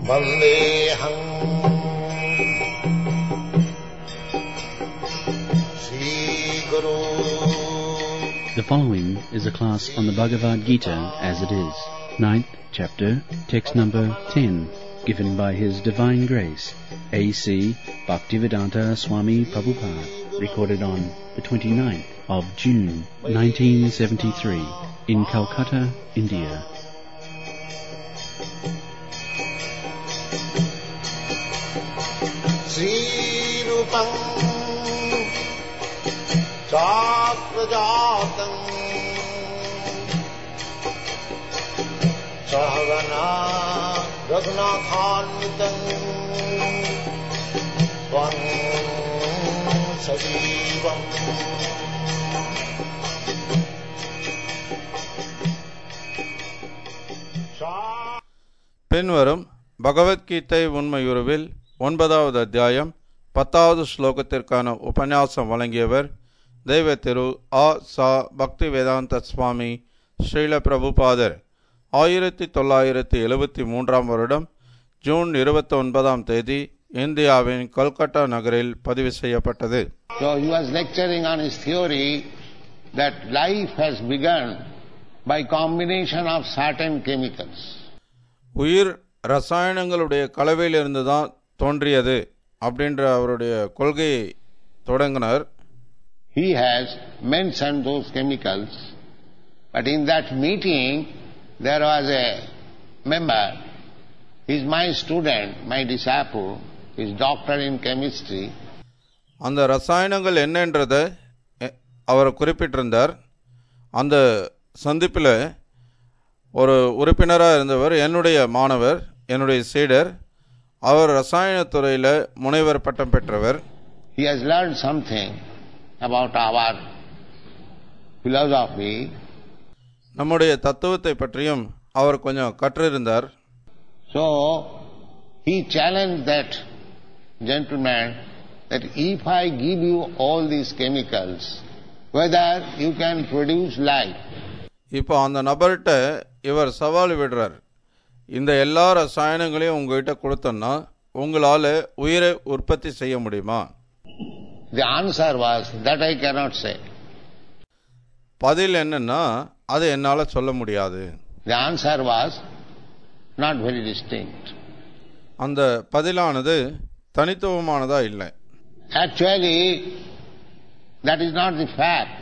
वन्देऽहम् श्रीगुरु The following is a class on the Bhagavad Gita as it is, ninth chapter, text number 10, given by His Divine Grace, A.C. Bhaktivedanta Swami Prabhupada, recorded on the 29th of June 1973 in Calcutta, India. श्रीरूपम् चाक्रजातम् सहगना रघुनाथान्वितम् त्वम् सजीवम् सा பின்வரும் பகவத்கீதை உண்மையுருவில் ஒன்பதாவது அத்தியாயம் பத்தாவது ஸ்லோகத்திற்கான உபன்யாசம் வழங்கியவர் தெய்வ திரு ஆ சா பக்தி வேதாந்த சுவாமி ஸ்ரீல பிரபுபாதர் ஆயிரத்தி தொள்ளாயிரத்தி எழுபத்தி மூன்றாம் வருடம் ஜூன் இருபத்தி ஒன்பதாம் தேதி இந்தியாவின் கொல்கத்தா நகரில் பதிவு செய்யப்பட்டது So he was lecturing on his theory that life has begun by combination of certain chemicals. உயிர் ரசாயனங்களுடைய கலவையிலிருந்து தான் தோன்றியது அப்படின்ற அவருடைய கொள்கையை தொடங்கினார் He has mentioned those chemicals, but in that meeting there was a member, he's my student, my disciple, he's doctor in chemistry. அந்த ரசாயனங்கள் என்னன்றதை எ- அவர் குறிப்பிட்டிருந்தார் அந்த சந்திப்பில் ஒரு உறுப்பினராக இருந்தவர் என்னுடைய மாணவர் என்னுடைய சீடர் அவர் ரசாயனத் துறையில் முனைவர் பட்டம் பெற்றவர் He has learned something about our philosophy, நம்முடைய தத்துவத்தை பற்றியும் அவர் கொஞ்சம் கற்றிருந்தார் So he challenged that gentleman that if I give you all these chemicals, whether you can produce life. இப்போ அந்த நபர்கிட்ட இவர் சவால் விடுறார் இந்த எல்லா ரசாயனங்களையும் உங்ககிட்ட கொடுத்தோன்னா உங்களால் உயிரை உற்பத்தி செய்ய முடியுமா The answer was that I cannot say. பதில் என்னன்னா அது என்னால் சொல்ல முடியாது The answer was not very distinct. அந்த பதிலானது தனித்துவமானதா இல்லை Actually, that is not the fact.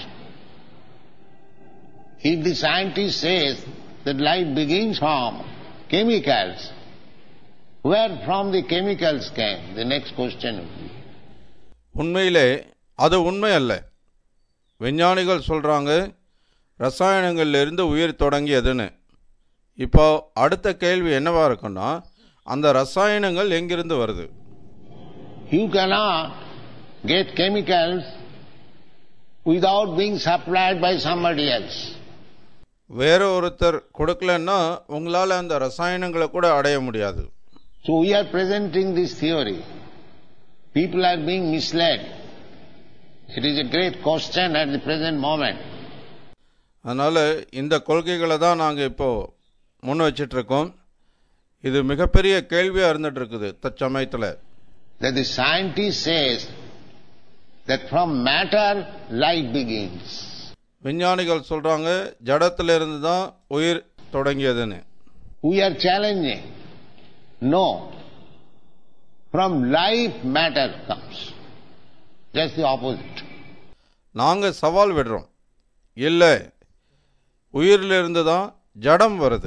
If the scientist says that life begins from chemicals, where from the chemicals came? The next question would be. உண்மையிலே அது உண்மை அல்ல விஞ்ஞானிகள் சொல்றாங்க ரசாயனங்கள்ல இருந்து உயிர் தொடங்கியதுன்னு இப்போ அடுத்த கேள்வி என்னவா இருக்குன்னா அந்த ரசாயனங்கள் எங்கிருந்து வருது You cannot get chemicals without being supplied by somebody else. வேற ஒருத்தர் கொடுக்கலன்னா உங்களால் அந்த ரசாயனங்களை கூட அடைய முடியாது So we are presenting this theory. People are being misled. It is a great question at the present moment. அதனால் இந்த கொள்கைகளை தான் நாங்கள் இப்போ முன் வச்சிட்டு இருக்கோம் இது மிகப்பெரிய கேள்வியாக இருந்துட்டு இருக்குது தற்சமயத்தில் That the scientist says that from matter life begins. விஞ்ஞானிகள் சொல்கிறாங்க ஜடத்திலிருந்து தான் உயிர் தொடங்கியதுன்னு We are challenging. No. From life matter comes. Just the opposite. நாங்கள் சவால் விடுறோம் இல்லை உயிரிலிருந்து தான் ஜடம் வருது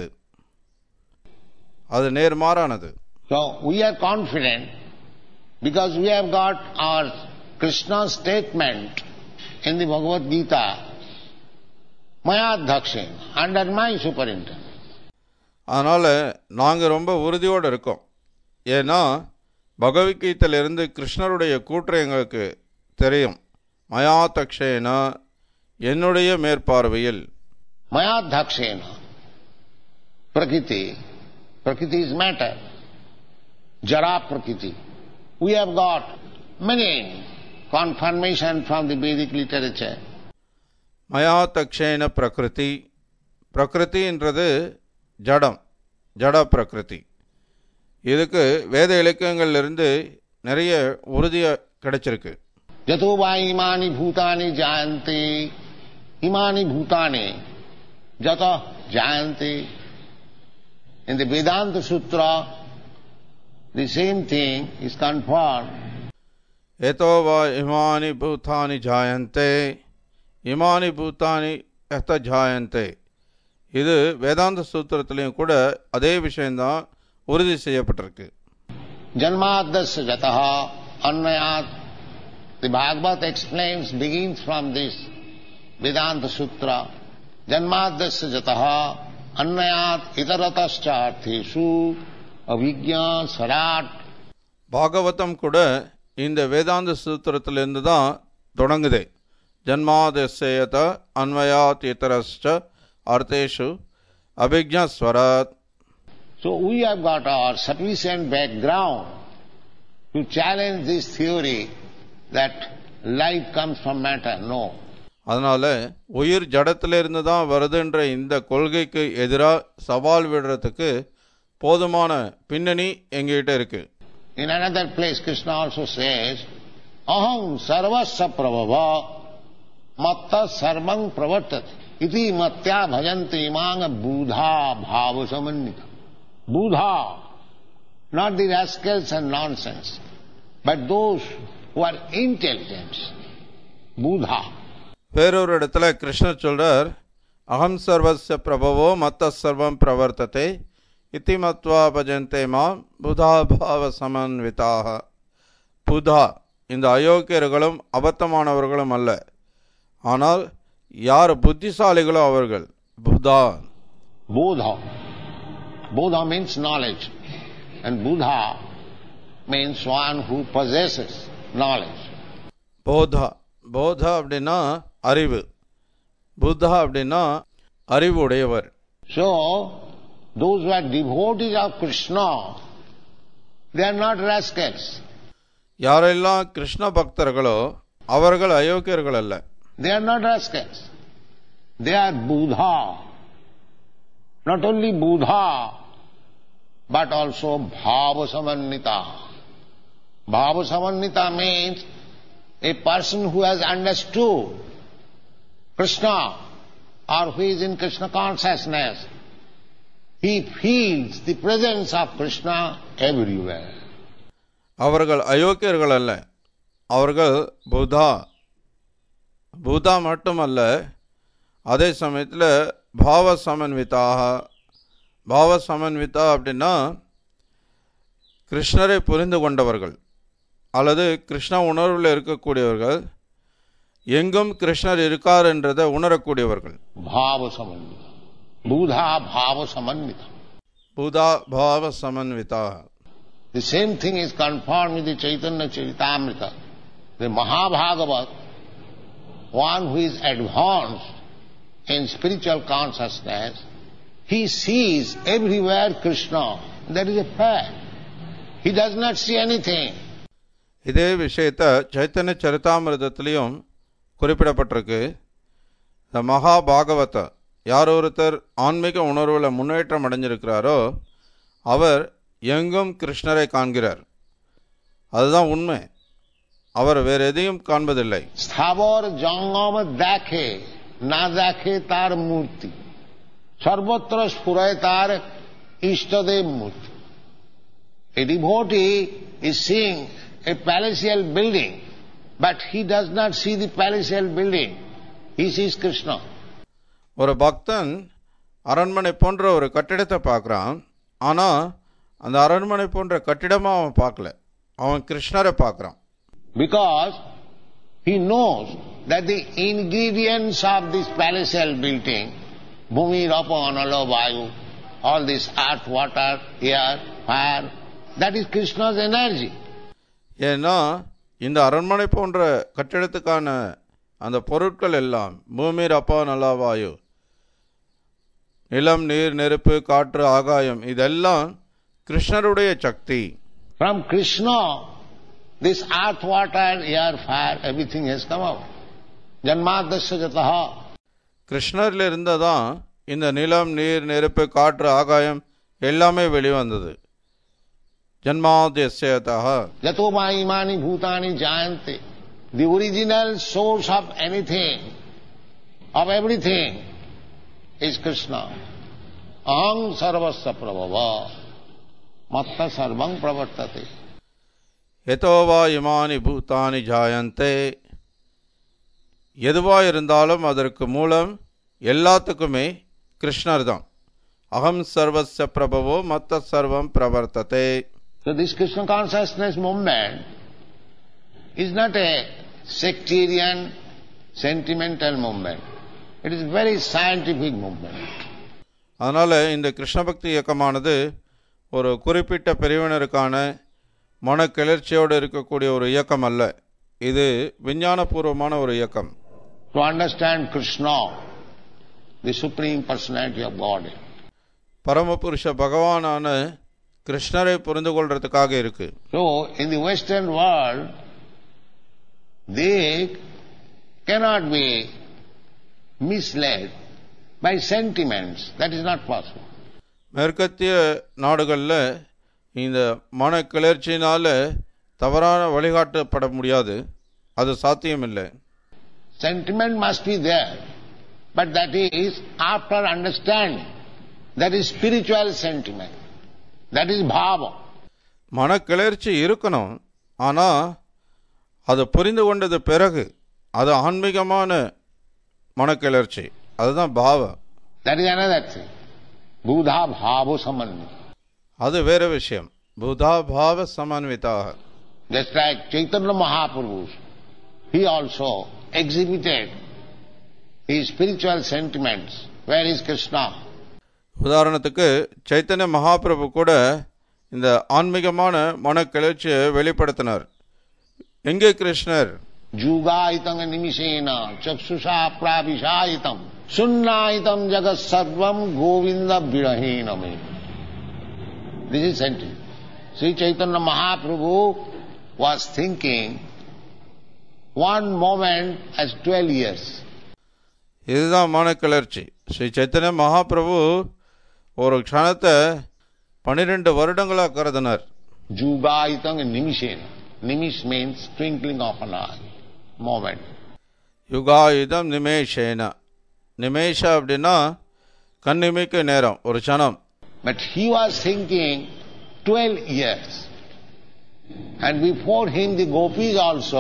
அது நேர்மாறானது So we are confident because we have got our Krishna statement in the Bhagavad Gita, Mayadhakshin, under my superintendence. அதனால் நாங்கள் ரொம்ப உறுதியோடு இருக்கோம் ஏன்னா பகவத்கீதையிலிருந்து கிருஷ்ணருடைய கூற்று எங்களுக்கு தெரியும் மயா தக்ஷேனா என்னுடைய மேற்பார்வையில் Mayadhakshena, Prakriti, Prakriti is matter, Jara Prakriti. We have got many confirmation from the Vedic literature. மயா தக்ஷேன பிரகிருதி பிரகிருதின்றது ஜடம் ஜட பிரகிருதி இதுக்கு வேத இலக்கியங்கள்லேருந்து நிறைய உறுதியாக கிடைச்சிருக்கு यतो वा इमानि भूतानि जायन्ते इमानि भूतानि जत जायन्ते In the Vedanta Sutra, the same thing is confirmed. ஏதோ வா இமானி பூத்தானி ஜாயந்தே இமானி பூத்தானி எத்த ஜாயந்தே இது வேதாந்த சூத்திரத்திலையும் கூட அதே விஷயம்தான் உறுதி செய்யப்பட்டிருக்கு Janmadasya jataha annayat. The Bhagavad explains, begins from this Vedanta Sutra. Janmadasya jataha annayat itaratascha artheshu avijñā sarat. Bhagavatam கூட இந்த வேதாந்த சூத்திரத்திலிருந்து தான் தொடங்குது ஜன்மாதேசேயத அன்வயாத் இத்தரஸ்ச அர்த்தேஷு அபிஜஸ்வராத் So we have got our sufficient background to challenge this theory that life comes from matter. No. அதனால உயிர் ஜடத்திலிருந்து தான் வருதுன்ற இந்த கொள்கைக்கு எதிராக சவால் விடுறதுக்கு போதுமான பின்னணி எங்ககிட்ட இருக்கு In another place, Krishna also says, Aham sarvasya prabhava matta sarvang pravartat iti matya bhajanti imanga buddha bhava samannita. Buddha, not the rascals and nonsense, but those who are intelligent. Buddha. வேறொரு இடத்துல கிருஷ்ணர் சொல்றார் அகம் சர்வஸ்ய பிரபவோ மத்த சர்வம் பிரவர்த்ததே இத்தி மத்வா பஜந்தே மாம் புதா பாவ சமன்விதாக புதா இந்த அயோக்கியர்களும் அபத்தமானவர்களும் அல்ல ஆனால் யார் புத்திசாலிகளோ அவர்கள் புதா Bodha. Bodha means knowledge. And Buddha means one who possesses knowledge. போதா போதா அப்படின்னா அறிவு புத்தா அப்படின்னா அறிவு உடையவர் So, those who are devotees of Krishna, they are not rascals. யாரெல்லாம் கிருஷ்ண பக்தர்களோ அவர்கள் அயோக்கியர்கள் அல்ல They are not rascals. They are Buddha. Not only Buddha, but also Bhava Samannita. Bhava Samannita means a person who has understood Krishna or who is in Krishna consciousness. He feels the presence of Krishna everywhere. அவர்கள் அயோக்கியர்கள் அல்ல அவர்கள் புதா புதா மட்டுமல்ல அதே சமயத்தில் பாவ சமன்விதாக பாவ சமன்விதா அப்படின்னா கிருஷ்ணரை புரிந்து கொண்டவர்கள் அல்லது கிருஷ்ண உணர்வில் இருக்கக்கூடியவர்கள் எங்கும் கிருஷ்ணர் இருக்கார் என்றதை உணரக்கூடியவர்கள் Bhava Samannita. Buddha Bhava Samannita. புதா பாவ சமன்விதாக The same thing is confirmed with the Chaitanya Charitamrita. The Mahabhagavat, one who is advanced in spiritual consciousness, he sees everywhere Krishna. That is a fact. He does not see anything. இதே விஷயத்த சைத்தன்ய சரிதாமிரதத்திலையும் குறிப்பிடப்பட்டிருக்கு இந்த மகா பாகவத யார் ஒருத்தர் ஆன்மீக உணர்வில் முன்னேற்றம் அடைஞ்சிருக்கிறாரோ அவர் எங்கும் கிருஷ்ணரை காண்கிறார் அதுதான் உண்மை அவர் வேற எதையும் காண்பதில்லை স্থাবর জঙ্গম দেখে না দেখে তার মূর্তি সর্বত্র স্ফুরয় তার ইষ্টদেব মূর্তি A devotee is seeing a palatial building, but he does not see the palatial building. He sees Krishna. ஒரு பக்தன் அரண்மனை போன்ற ஒரு கட்டிடத்தை பார்க்குறான் ஆனால் அந்த அரண்மனை போன்ற கட்டிடமாக அவன் பார்க்கல அவன் கிருஷ்ணரை பார்க்குறான் Because he knows that the ingredients of this palatial building, Bhumi, Rapa, Anala, Vayu, all this earth, water, air, fire, that is Krishna's energy. ஏன்னா இந்த அரண்மனை போன்ற கட்டிடத்துக்கான அந்த பொருட்கள் எல்லாம் பூமி ரப்பா நல்லா வாயு நிலம் நீர் நெருப்பு காற்று ஆகாயம் இதெல்லாம் கிருஷ்ணருடைய சக்தி From Krishna, this earth, water, air, fire, everything has come out. Janmadasya jataha. கிருஷ்ணரில் இருந்ததான் இந்த நிலம் நீர் நெருப்பு காற்று ஆகாயம் எல்லாமே வெளிவந்தது ஜன்மாதியஸ்யதः Yato imani bhutani jayante. The original source of anything, of everything, is Krishna. Aham sarvasya prabhava. Matta sarvam pravartate. எதோவா இமானி பூத்தானி ஜாயந்தே எதுவா இருந்தாலும் அதற்கு மூலம் எல்லாத்துக்குமே கிருஷ்ணர் தான் அகம் சர்வஸ்ய பிரபவோ மத்த சர்வம் பிரவர்த்ததே So this Krishna consciousness movement is not a sectarian, sentimental movement. It is very scientific movement. அதனால் இந்த கிருஷ்ண பக்தி இயக்கமானது ஒரு குறிப்பிட்ட பிரிவினருக்கான மனக்கிளர்ச்சியோடு இருக்கக்கூடிய ஒரு இயக்கம் அல்ல இது விஞ்ஞானபூர்வமான ஒரு இயக்கம் To understand Krishna, the Supreme Personality of God. பரமபுருஷ பகவானான கிருஷ்ணரை புரிந்து கொள்றதுக்காக இருக்கு So, in the Western world, they cannot be misled by sentiments. That is not possible. மேற்கத்திய நாடுகளில் இந்த மன கிளர்ச்சியினால தவறான வழிகாட்டப்பட முடியாது அது சாத்தியமில்லை Sentiment must be there, but that is after understanding. That is spiritual sentiment. That is bhava. மனக்கிளர்ச்சி இருக்கணும் ஆனால் அது புரிந்து கொண்டது பிறகு அது ஆன்மீகமான மனக்கிளர்ச்சி அதுதான் பாவம் That is another thing. Buddha bhava samanya. அது வேற விஷயம் புதா பாவ சமன்விதாக Just like Chaitanya Mahaprabhu, he also exhibited his spiritual sentiments. Where is Krishna? உதாரணத்துக்கு சைத்தன்ய மகாபிரபு கூட இந்த ஆன்மீகமான மனக்கிளர்ச்சியை வெளிப்படுத்தினார் எங்கே கிருஷ்ணர் Jugayitam nimishena chakshusha pravishayitam sunnayitam jagat sarvam govinda virahena me. This is sentiment. Sri Chaitanya Mahaprabhu was thinking one moment as 12 years. இதுதான் மனக்கிளர்ச்சி ஸ்ரீ சைத்தன்ய மகாபிரபு ஒரு க்ஷணத்தை பன்னிரெண்டு வருடங்களாக கருதினார் Jugayitam nimishena. Nimish means twinkling of an eye. Moment. யுகாயுதம் நிமேஷேன நிமேஷ அப்படின்னா கண்ணிமைக்கு நேரம் ஒரு க்ஷணம் But he was thinking 12 years. And before him the gopis also,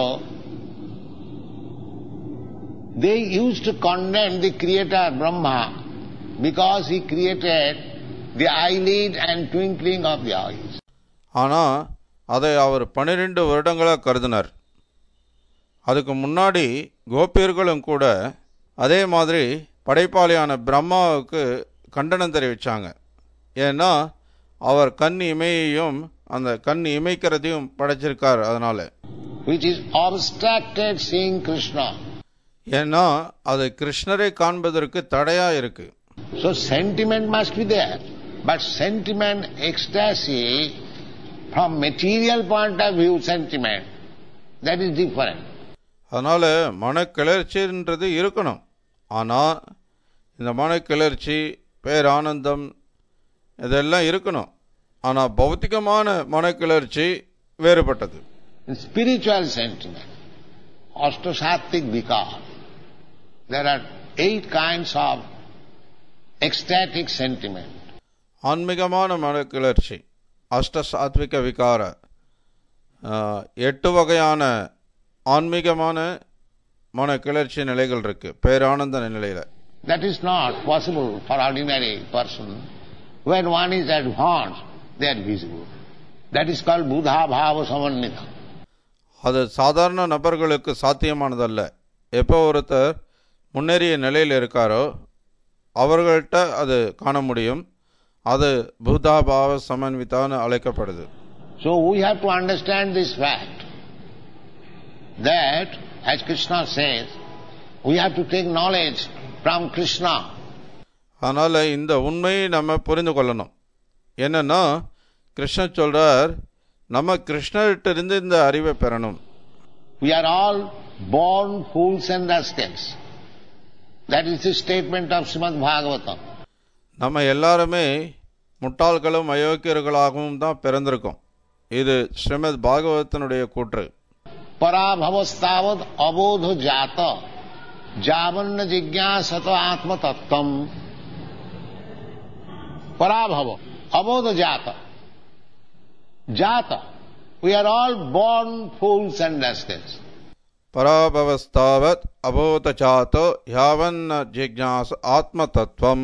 they used to condemn the creator Brahma because he created the eyelid and twinkling of the eyes. ஆனால் அதை அவர் பன்னிரெண்டு வருடங்களாக கருதினார் அதுக்கு முன்னாடி கோபியர்களும் கூட அதே மாதிரி படைப்பாளியான பிரம்மாவுக்கு கண்டனம் தெரிவித்தாங்க ஏன்னா அவர் கண் இமையையும் அந்த கண் இமைக்கிறதையும் படைச்சிருக்கார் அதனால which is obstructed seeing Krishna. ஏன்னா அது கிருஷ்ணரை காண்பதற்கு தடையா இருக்கு So sentiment must be there. But sentiment, ecstasy, from material point of view, sentiment, that is different. அதனால மனக்கிளர்ச்சின்றது இருக்கணும் ஆனால் இந்த மனக்கிளர்ச்சி பேரானந்தம் இதெல்லாம் இருக்கணும் ஆனால் பௌத்திகமான மனக்கிளர்ச்சி வேறுபட்டது In spiritual sentiment, Ashtasattvic vikar, there are eight kinds of ecstatic sentiment. ஆன்மீகமான மனக்கிளர்ச்சி அஷ்ட சாத்விக விகார ஆஹ், எட்டு வகையான ஆன்மீகமான மனக்கிளர்ச்சி நிலைகள் இருக்கு பேரானந்த நிலையில That is not possible for ordinary person. When one is advanced, they are visible. That is called Buddha Bhava Samannita. அது சாதாரண நபர்களுக்கு சாத்தியமானதல்ல எப்போ ஒருத்தர் முன்னேறிய நிலையில் இருக்காரோ அவர்கள்ட்ட அது காண முடியும் அது பூதாபாவ சமன்விதான்னு அழைக்கப்படுது So we have to understand this fact that, as Krishna says, we have to take knowledge from Krishna. அதனால் இந்த உண்மையை நம்ம புரிந்து கொள்ளணும் என்னன்னா கிருஷ்ணர் சொல்றார் நம்ம கிருஷ்ணர்கிட்ட இருந்து இந்த அறிவை பெறணும் We are all born fools and rascals. That is the statement of Srimad Bhagavatam. நம்ம எல்லாருமே முட்டாள்களும் அயோக்கியர்களாகவும் தான் பிறந்திருக்கோம் இது ஸ்ரீமத் பாகவதத்தினுடைய கூற்று पराभवस्तावत अबोध जात जावन्न जिज्ञासत आत्म तत्वम पराभव अबोध जात जात we are all born fools and rascals பராபவஸ்தாவத் அபோதசாத்தோ யாவன்ன ஜிக்ஞாஸ் ஆத்ம தத்துவம்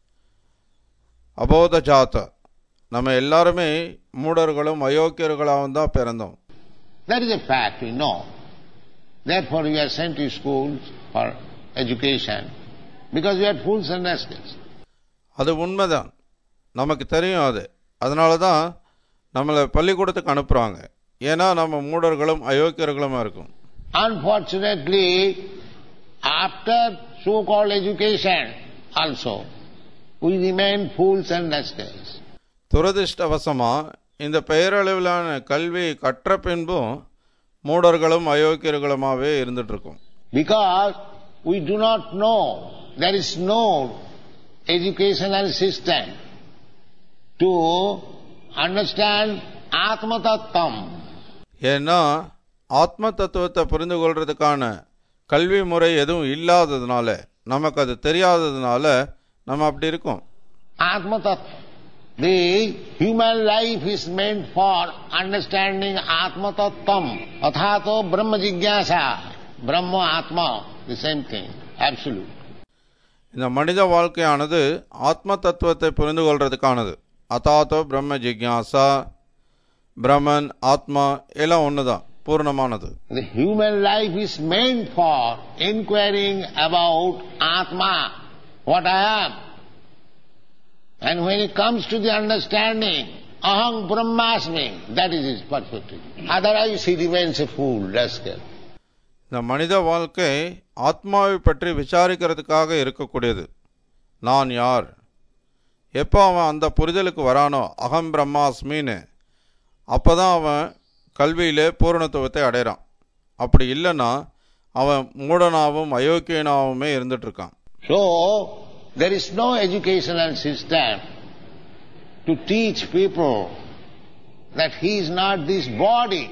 அபோதஜாத்த நம்ம எல்லாருமே மூடர்களும் அயோக்கியர்களாகவும் தான் பிறந்தோம் That is a fact, we know. Therefore, we are sent to schools for education because we are fools and rascals. அது உண்மைதான் நமக்கு தெரியும் அது அதனால தான் நம்மளை பள்ளிக்கூடத்துக்கு அனுப்புகிறாங்க ஏன்னா நம்ம மூடர்களும் அயோக்கியர்களுமா இருக்கும் Unfortunately, after so-called education also, we remain fools and rascals. துரதிர்ஷ்டவசமா இந்த பெயரளவிலான கல்வி கற்ற பின்பும் மூடர்களும் அயோக்கியர்களுமாவே இருந்துட்டு இருக்கோம் Because we do not know, there is no educational system to understand Atma Tattvam. ஏன்னா ஆத்ம தத்துவத்தை புரிந்து கொள்றதுக்கான கல்வி முறை எதுவும் இல்லாததுனால நமக்கு அது தெரியாததுனால நம்ம அப்படி இருக்கோம் Atma Tattva. The human life is meant for understanding Atma Tattvam. Athato Brahma Jigyasa. Brahma Atma, the same thing. Absolute. இந்த மனித வாழ்க்கையானது ஆத்ம தத்துவத்தை புரிந்து கொள்றதுக்கானது அதாத்தோ பிரம்ம ஜிக்யாசா பிரம்மன் ஆத்மா எல்லாம் ஒண்ணுதான் பூர்ணமானது The human life is meant for inquiring about Atma, what I am. And when it comes to the understanding, Aham Brahmasmi, that is his perfection. Otherwise he remains a fool, rascal. இந்த மனித வாழ்க்கை ஆத்மாவை பற்றி விசாரிக்கிறதுக்காக இருக்கக்கூடியது நான் யார் எப்போ அவன் அந்த புரிதலுக்கு வரானோ அகம் பிரம்மாஸ்மின்னு அப்பதான் அவன் கல்வியிலே பூரணத்துவத்தை அடைகிறான் அப்படி இல்லைன்னா அவன் மூடனாவும் அயோக்கியனாவுமே இருந்துட்டு இருக்கான் So, there is no educational system to teach people that he is not this body.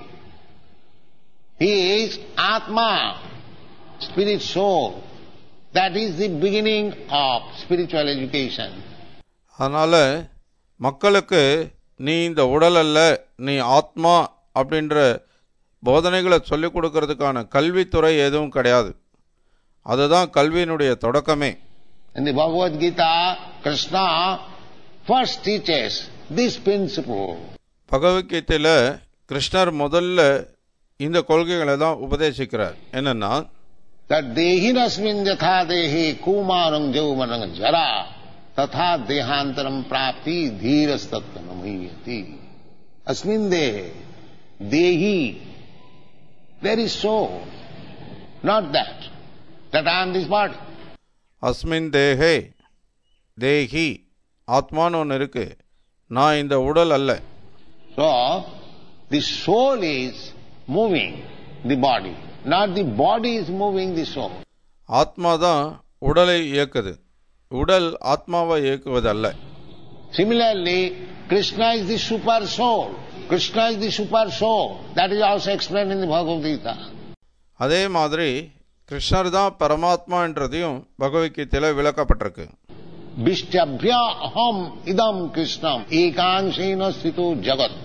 He is Atma, spirit soul. That is the beginning of spiritual education. அதனால மக்களுக்கு நீ இந்த உடல் அல்ல நீ ஆத்மா அப்படின்ற போதனைகளை சொல்லிக் கொடுக்கறதுக்கான கல்வித்துறை எதுவும் கிடையாது அதுதான் கல்வியினுடைய தொடக்கமே In the Bhagavad Gita, Krishna first teaches this principle. பகவத்கீதையில கிருஷ்ணர் முதல்ல இந்த கொள்கைகளை தான் உபதேசிக்கிறார் என்னன்னா that dehinasmin yatha dehi kumarang jaumanang jara तथा देहांतरम प्राप्ति धीरस तत्व नमयति अस्मिन देहे देही there is soul not that that I am this body அஸ்மின் தேகே தேஹி ஆத்மான்னு ஒன்று இருக்கு நான் இந்த உடல் அல்ல so the soul is moving the body not the body is moving the soul ஆத்மா தான் உடலை இயக்குது உடல் ஆத்மாவை இயக்குவதல்ல Similarly, Krishna is the super soul. Krishna is the super soul. That is also explained in the Bhagavad Gita. அதே மாதிரி கிருஷ்ணர் தான் பரமாத்மான்றதையும் பகவத்கீதையில விளக்கப்பட்டிருக்கு Vishtabhya aham idam Krishnam ekanshena sthito jagat.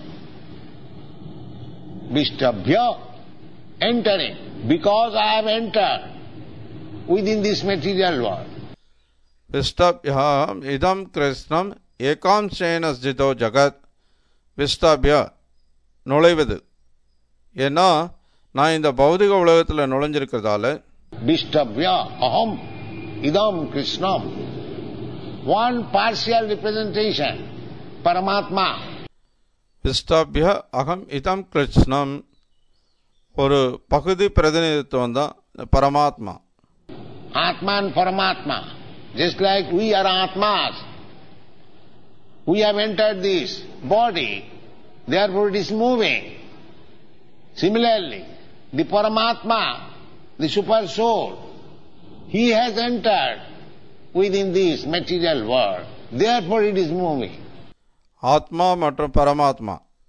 Vishtabhya, entering. Because I have entered within this material world. விஷ்டபியாம் இதம் கிருஷ்ணம் ஏகாம்சேன ஸ்திதோ ஜகத் விஷ்டபிய நுழைவது ஏன்னா நான் இந்த பௌதிக உலகத்தில் நுழைஞ்சிருக்கிறதால Vishtabhya aham idam Krishnam. One partial representation, Paramatma. விஷ்டாபிய அகம் இதம் கிருஷ்ணம் ஒரு பகுதி பிரதிநிதித்துவம் தான் பரமாத்மா Atma and Paramatma. Just like we are Atmas. We have entered this body, therefore it is moving. Similarly, the Paramatma, the super soul, he has entered within this material world, therefore it is moving. ஆத்மா மற்றும் பரமாத்மா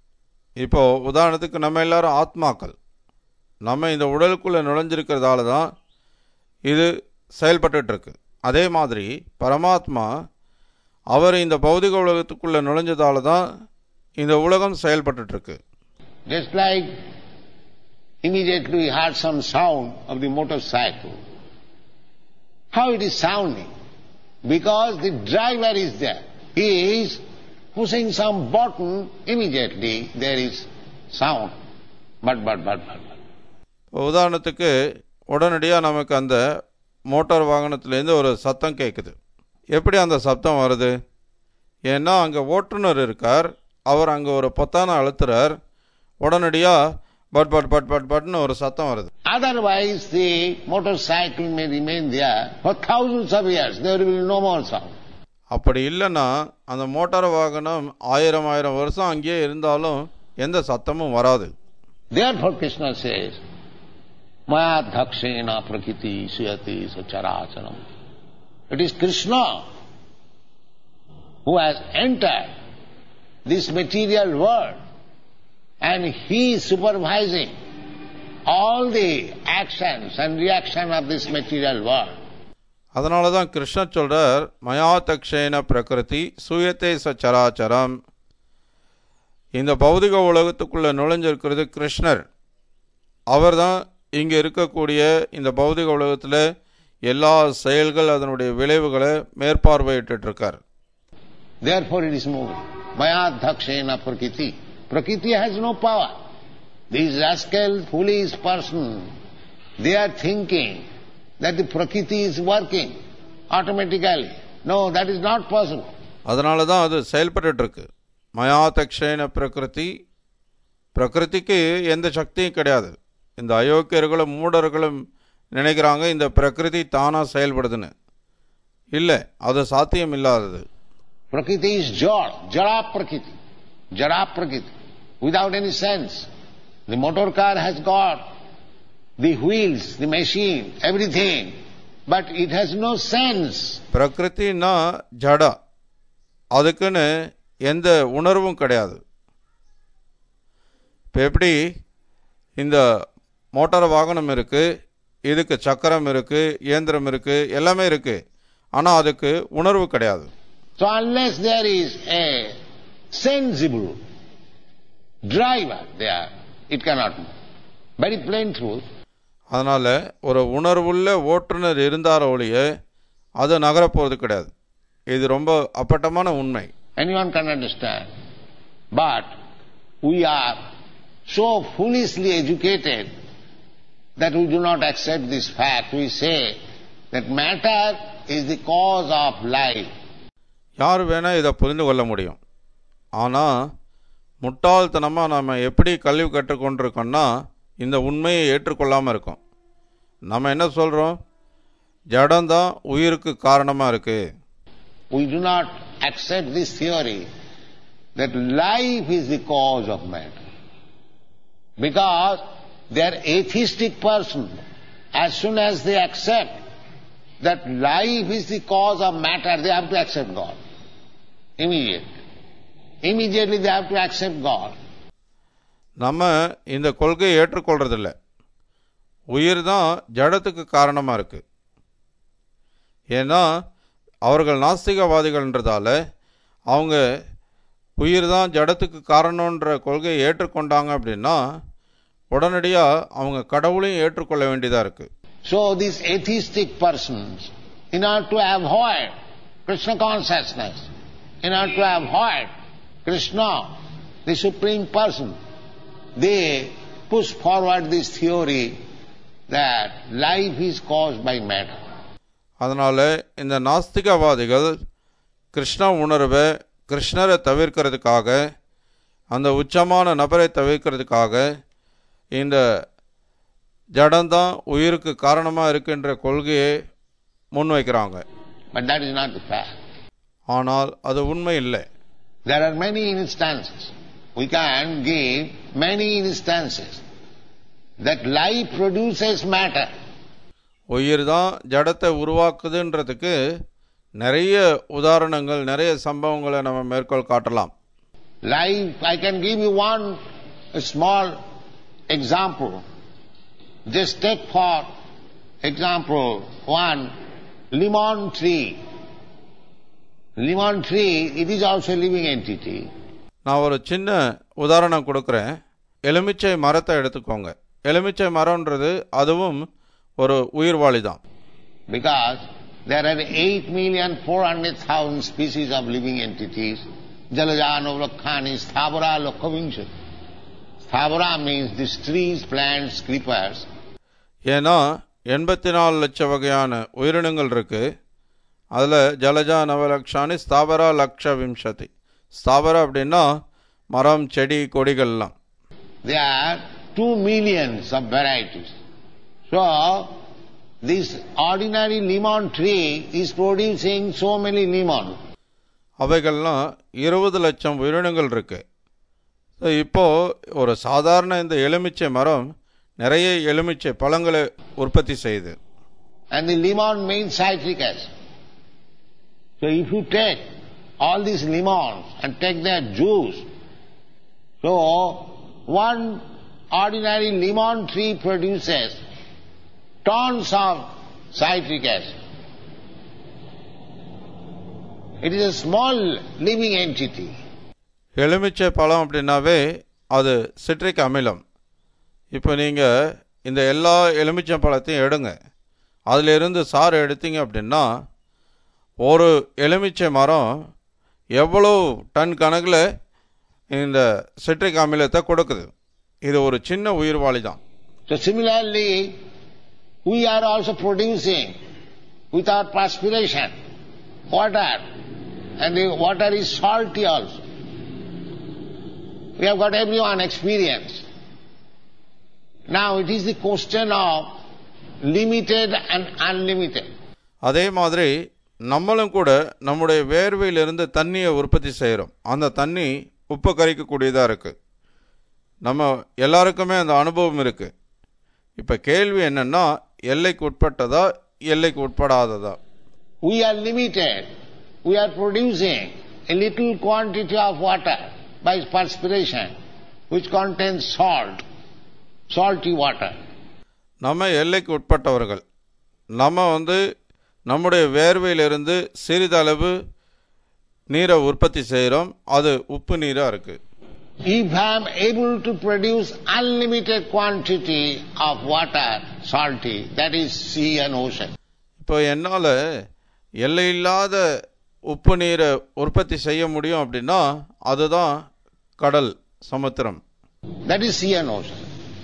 இப்போ உதாரணத்துக்கு நம்ம எல்லாரும் ஆத்மாக்கள் நம்ம இந்த உடலுக்குள்ளே நுழைஞ்சிருக்கிறதால தான் இது செயல்பட்டுட்டு இருக்கு அதே மாதிரி பரமாத்மா அவர் இந்த பௌதிக உலகத்துக்குள்ளே நுழைஞ்சதால தான் இந்த உலகம் செயல்பட்டுட்டு இருக்கு Just like immediately we heard some sound of the motorcycle. How it is sounding? Because the driver is there. He is pushing some button, immediately there is sound. But, but, but, but, but. இப்போ உதாரணத்துக்கு உடனடியாக நமக்கு அந்த motor வாகனத்துலேருந்து ஒரு சத்தம் கேட்குது எப்படி அந்த சத்தம் வருது ஏன்னா அங்கே ஓட்டுநர் இருக்கார் அவர் அங்கே ஒரு பொத்தானை அழுத்துறார் உடனடியாக பட் பட் பட் பட் பட்னு ஒரு சத்தம் வருது Otherwise, the motorcycle may remain there for thousands of years. There will be no more sound. அப்படி இல்லைன்னா அந்த மோட்டார் வாகனம் ஆயிரம் ஆயிரம் வருஷம் அங்கேயே இருந்தாலும் எந்த சத்தமும் வராது Therefore, Krishna says, Maya dhakshena prakriti suyati sacharacharam. It is Krishna who has entered this material world and he is supervising all the actions and reaction of this material world. அதனால தான் கிருஷ்ணர் சொல்றார் மயா தக்ஷேன பிரகிருதி சுயத்தே சச்சராச்சரம் இந்த பௌதிக உலகத்துக்குள்ள நுழைஞ்சிருக்கிறது கிருஷ்ணர் அவர்தான் இங்கே இருக்கக்கூடிய இந்த பௌதிக உலகத்தில் எல்லா செயல்கள் அதனுடைய விளைவுகளை மேற்பார்வையிட்டு இருக்கார் Therefore it is moving. Maya dhakshena prakriti. Prakriti has no power. These rascal, foolish person, they are thinking that the prakriti is working automatically. No, that is not possible. அதனால தான் அது செயல்பட்டு இருக்கு மயா தக்ஷேன பிரகிருதி பிரகிருதிக்கு எந்த சக்தியும் கிடையாது இந்த அயோக்கியர்களும் மூடர்களும் நினைக்கிறாங்க இந்த பிரகிருதி தானாக செயல்படுதுன்னு இல்லை அது சாத்தியம் இல்லாதது Prakriti is jad, jada prakriti, jada prakriti, without any sense. The motor car has got the wheels, the machine, everything, but it has no sense. பிரகிருத்தின்னா ஜடா அதுக்குன்னு எந்த உணர்வும் கிடையாது இப்போ எப்படி இந்த மோட்டார் வாகனம் இருக்குது இதுக்கு சக்கரம் இருக்குது இயந்திரம் இருக்குது எல்லாமே இருக்குது ஆனால் அதுக்கு உணர்வு கிடையாது So unless there is a sensible driver there, it cannot move. Very plain truth. அதனால் ஒரு உணர்வுள்ள ஓட்டுநர் இருந்தார ஒழிய அது நகரப்போகிறது கிடையாது இது ரொம்ப அப்பட்டமான உண்மை Anyone can understand. But we are so foolishly educated that we do not accept this fact. We say that matter is the cause of life. யார் வேணால் இதை புரிந்து கொள்ள முடியும் ஆனால் முட்டாள்தனமாக நாம் எப்படி கல்வி கற்றுக்கொண்டிருக்கோம்னா இந்த உண்மையை ஏற்றுக்கொள்ளாமல் இருக்கோம் நம்ம என்ன சொல்கிறோம் ஜடம்தான் உயிருக்கு காரணமாக இருக்குது We do not accept this theory that life is the cause of matter. Because they are atheistic person. As soon as they accept that life is the cause of matter, they have to accept God. Immediately. Immediately they have to accept God. நம்ம இந்த கொள்கையை ஏற்றுக்கொள்றதில்ல உயிர் தான் ஜடத்துக்கு காரணமாக இருக்குது ஏன்னா அவர்கள் நாஸ்திகவாதிகள்ன்றதால அவங்க உயிர் தான் ஜடத்துக்கு காரணன்ற கொள்கையை ஏற்றுக்கொண்டாங்க அப்படின்னா உடனடியாக அவங்க கடவுளையும் ஏற்றுக்கொள்ள வேண்டியதாக இருக்குது So these atheistic persons, in order to avoid Krishna consciousness, in order to avoid Krishna, the Supreme Person, they push forward this theory that life is caused by matter. அதனால் இந்த நாஸ்திகவாதிகள் கிருஷ்ண உணர்வை கிருஷ்ணரை தவிர்க்கிறதுக்காக அந்த உச்சமான நபரை தவிர்க்கிறதுக்காக இந்த ஜடம்தான் உயிருக்கு காரணமாக இருக்கின்ற கொள்கையை முன்வைக்கிறாங்க But that is not the fact. ஆனால் அது உண்மை இல்லை There are many instances. We can give many instances that life produces matter. உயிர் தான் ஜடத்தை உருவாக்குதுன்றதுக்கு நிறைய உதாரணங்கள் நிறைய சம்பவங்களை நம்ம மேற்கோள் காட்டலாம் Life, I can give you one a small example. Just take for example one lemon tree. Lemon tree, it is also a living entity. நான் ஒரு சின்ன உதாரணம் கொடுக்குறேன் எலுமிச்சை மரத்தை எடுத்துக்கோங்க எலுமிச்சை மரம்ன்றது அதுவும் ஒரு உயிர்வாளி தான் Because there are 8,400,000 species of living entities. Jalajano Lakhani, Sthavara Lokhavingsha. Sthavara means these trees, plants, creepers. ஏன்னா எண்பத்தி நாலு லட்சம் வகையான உயிரினங்கள் இருக்கு அதில் ஜலஜா நவலக்ஷானி ஸ்தாபரா லக்ஷ விம்சதி ஸ்தாபரா அப்படின்னா மரம் செடி கொடிகள்லாம் There are two millions of varieties. So, this ordinary lemon tree is producing so many lemon. அவைகள்லாம் இருபது லட்சம் உயிரினங்கள் இருக்கு So, இப்போ ஒரு சாதாரண இந்த எலுமிச்சை மரம் நிறைய எலுமிச்சை பழங்களை உற்பத்தி செய்யுது And the lemon means citric acid. So if you take all these lemons and take their juice, so one ordinary lemon tree produces tons of citric acid. It is a small living entity. எலுமிச்சை பழம் அப்படின்னாவே அது citric அமிலம் இப்போ நீங்கள் இந்த எல்லா எலுமிச்சை பழத்தையும் எடுங்க அதிலிருந்து சாறு எடுத்தீங்க அப்படின்னா ஒரு எலுமிச்சை மரம் எவ்வளோ டன் கணக்கில் இந்த சிட்ரிக் அமிலத்தை கொடுக்குது இது ஒரு சின்ன உயிர்வாளி தான் So similarly, we are also producing with our perspiration water and the water is salty also. We have got everyone experience. Now it is the question of limited and unlimited. அதே மாதிரி நம்மளும் கூட நம்முடைய வேர்வையிலிருந்து தண்ணியை உற்பத்தி செய்கிறோம் அந்த தண்ணி உப்பு கரிக்கக்கூடியதாக இருக்குது நம்ம எல்லாருக்குமே அந்த அனுபவம் இருக்குது இப்போ கேள்வி என்னன்னா எல்லைக்கு உட்பட்டதா எல்லைக்கு உட்படாததா We are limited. We are producing a little quantity of water by perspiration which contains salt, salty water. நம்ம எல்லைக்கு உட்பட்டவர்கள் நம்ம வந்து நம்முடைய வேர்வையிலிருந்து சிறிதளவு நீரை உற்பத்தி செய்கிறோம் அது உப்பு நீராக இருக்குது If I am able to produce unlimited quantity of water, salty, that is sea and ocean. இப்போ என்னால் எல்லையில்லாத உப்பு நீரை உற்பத்தி செய்ய முடியும் அப்படின்னா அதுதான் கடல் சமுத்திரம் That is sea and ocean.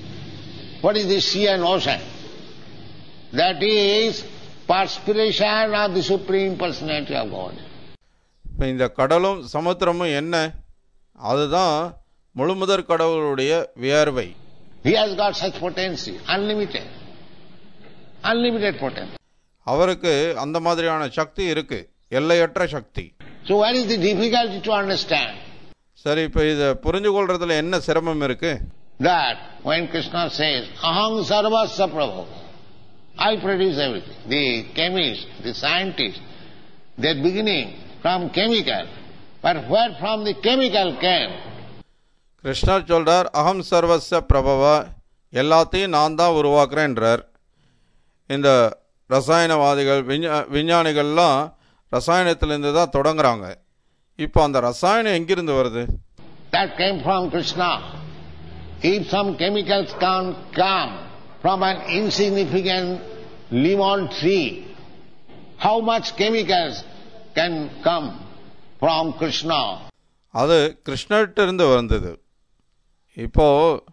What is the sea and ocean? That is perspiration of the Supreme Personality of God. இப்போ இந்த கடலும் சமுத்திரமும் என்ன அதுதான் முழுமுதற் கடவுளுடைய வியர்வை He has got such potency, unlimited. Unlimited potency. அவருக்கு அந்த மாதிரியான சக்தி இருக்கு எல்லையற்ற சக்தி So where is the difficulty to understand? சரி இப்போ இதை புரிஞ்சு கொள்றதுல என்ன சிரமம் இருக்கு That when Krishna says, Aham sarvasya prabhu, I produce everything. The chemist, the scientist, they're beginning from chemical. But where from the chemical came? கிருஷ்ணர் சொல்றார் அகம் சர்வஸ்ய பிரபவ எல்லாத்தையும் நான் தான் உருவாக்குறேன்றார் இந்த ரசாயனவாதிகள் விஞ்ஞா விஞ்ஞானிகள்லாம் ரசாயனத்திலேருந்து தான் தொடங்குறாங்க இப்போ அந்த ரசாயனம் எங்கிருந்து வருது That came from Krishna. If some chemicals can come from an insignificant lemon tree, how much chemicals can come from Krishna? அது கிருஷ்ணர்கிட்ட இருந்து வந்தது இப்போ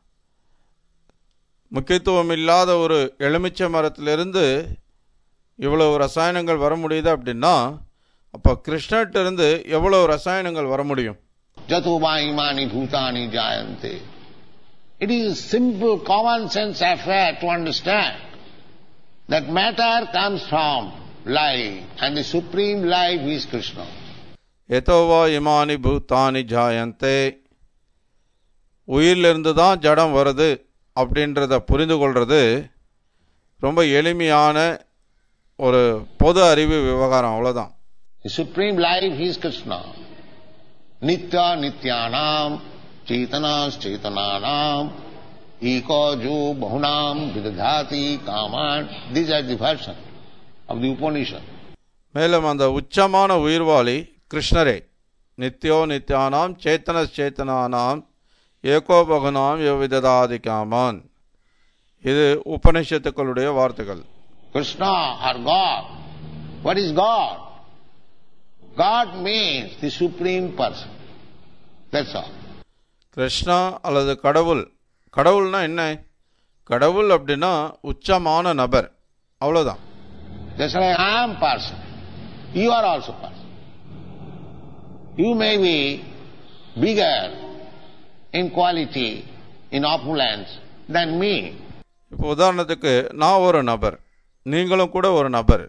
முக்கியத்துவம் இல்லாத ஒரு எலுமிச்சை மரத்திலிருந்து இவ்வளவு ரசாயனங்கள் வர முடியுது அப்படின்னா அப்போ கிருஷ்ணர்கிட்ட இருந்து எவ்வளவு ரசாயனங்கள் வர முடியும் Jato imani bhutani jayante. It is a simple common sense affair to understand that matter comes from life and the supreme life is Krishna. எதோவா இமானி பூத்தானி ஜாயந்தே உயிரிலிருந்து தான் ஜடம் வருது அப்படின்றத புரிந்து கொள்றது ரொம்ப எளிமையான ஒரு பொது அறிவு விவகாரம் அவ்வளோதான் The supreme life is Krishna. Nitya Nityanam चेतनाश्चेतनानाम एको जो बहुनाम विदधाति कामान this are the version of the Upanishad மேலும் அந்த உச்சமான உயிர்வாளி கிருஷ்ணரே நித்யோ நித்யானாம் சேத்தன சேத்தனானாம் ஏகோபகுனாம் யோவிததாதி காமான் இது உபனிஷத்துக்களுடைய வார்த்தைகள் Krishna or God. What is God? God means the supreme person. That's all. Krishna அல்லது கடவுள் கடவுள்னா என்ன கடவுள் அப்படின்னா உச்சமான நபர் அவ்வளோதான் Just like I am person. You are also person. You may be bigger in quality, in opulence than me. இப்போ உதாரணத்துக்கு நான் ஒரு நபர் நீங்களும் கூட ஒரு நபர்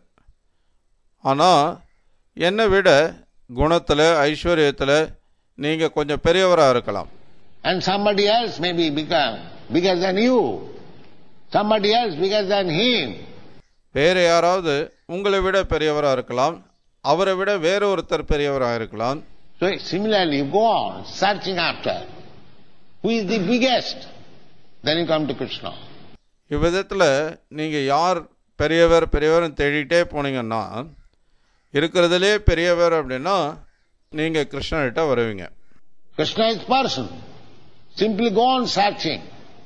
ஆனால் என்னை விட குணத்தில் ஐஸ்வர்யத்தில் நீங்கள் கொஞ்சம் பெரியவராக இருக்கலாம் And somebody else may be become bigger than you. Somebody else bigger than him. வேறு யாராவது உங்களை விட பெரியவராக இருக்கலாம் அவரை விட வேற ஒருத்தர் பெரியவராக இருக்கலாம் So similarly, you go on searching after who is the biggest. Then you come to Krishna. இவ்விதத்தில் நீங்கள் யார் பெரியவர் பெரியவர்னு தேடிட்டே போனீங்கன்னா இருக்கிறதுலே பெரியவர் அப்படின்னா நீங்கள் கிருஷ்ணர்கிட்ட வருவீங்க Krishna is person. Simply go on searching.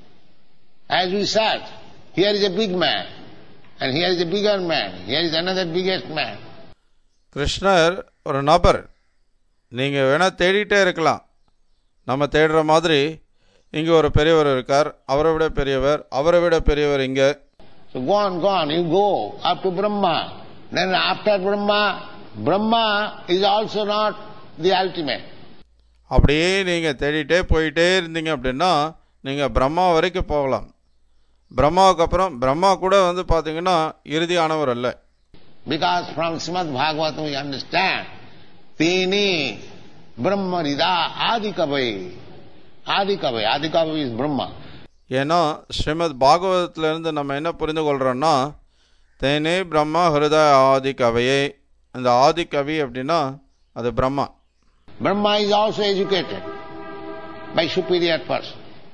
As we search, here is a big man, and here is a bigger man, here is another biggest man. கிருஷ்ணர் ஒரு நபர் நீங்கள் வேணால் தேடிட்டே இருக்கலாம் நம்ம தேடுற மாதிரி இங்கே ஒரு பெரியவர் இருக்கார் அவரை விட பெரியவர் அவரை விட பெரியவர் இங்கே So go on, go on, you go up to Brahma. Then after Brahma, Brahma is also not the ultimate. அப்படியே நீங்கள் தேடிட்டே போயிட்டே இருந்தீங்க அப்படின்னா நீங்கள் பிரம்மா வரைக்கும் போகலாம் பிரம்மாவுக்கு அப்புறம் பிரம்மா கூட வந்து பார்த்தீங்கன்னா இறுதியானவர் அல்ல Because from Srimad Bhagavatam we understand, Tini Brahma Rida Adikavai. Adikavai. Adikavai is Brahma. ஏன்னா ஸ்ரீமத் பாகவதத்திலிருந்து நம்ம என்ன புரிந்து கொள்கிறோன்னா தேனே பிரம்மா ஹிருதய ஆதி கவையே அந்த ஆதி கவி அப்படின்னா அது Brahma Brahma is also educated by superior person.